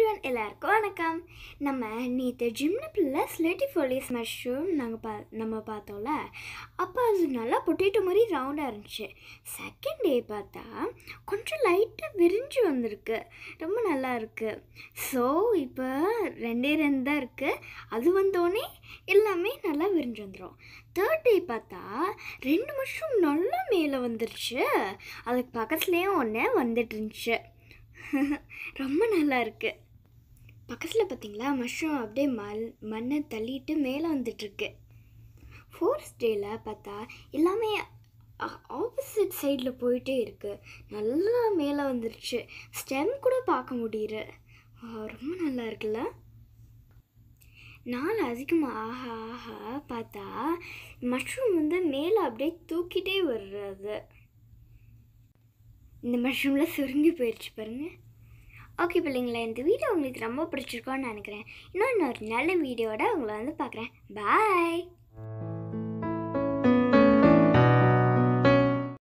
everyone எல்லாருக்கும் வணக்கம் நம்ம நேற்று ஜிம்னப்பில் ஸ்லெட்டிஃபோலியஸ் மஷ்ரூம் நாங்கள் பா நம்ம பார்த்தோம்ல அப்போ அது நல்லா பொட்டேட்டோ மாதிரி ரவுண்டாக இருந்துச்சு செகண்ட் டே பார்த்தா கொஞ்சம் லைட்டாக விரிஞ்சு வந்திருக்கு ரொம்ப நல்லா இருக்குது ஸோ இப்போ ரெண்டே ரெண்டு தான் இருக்குது அது வந்தோடனே எல்லாமே நல்லா விரிஞ்சு வந்துடும் தேர்ட் டே பார்த்தா ரெண்டு மஷ்ரூம் நல்லா மேலே வந்துருச்சு அதுக்கு பக்கத்துலேயும் ஒன்று வந்துட்டு இருந்துச்சு ரொம்ப நல்லா இருக்கு பக்கத்தில் பார்த்தீங்களா மஷ்ரூம் அப்படியே மல் மண்ணை தள்ளிட்டு மேலே வந்துட்டுருக்கு ஃபோர்த் டேயில் பார்த்தா எல்லாமே ஆப்போசிட் சைடில் போயிட்டே இருக்கு நல்லா மேலே வந்துருச்சு ஸ்டெம் கூட பார்க்க முடியுது ஆ, ரொம்ப நல்லா இருக்குல்ல நாள் அதிகமாக ஆக ஆக பார்த்தா மஷ்ரூம் வந்து மேலே அப்படியே தூக்கிட்டே வர்றது இந்த மஷ்ரூமில் சுருங்கி போயிடுச்சு பாருங்க ஓகே பிள்ளைங்களா இந்த வீடியோ உங்களுக்கு ரொம்ப பிடிச்சிருக்கோன்னு நினைக்கிறேன் இன்னும் இன்னொரு நல்ல வீடியோட உங்களை வந்து பார்க்குறேன் பாய்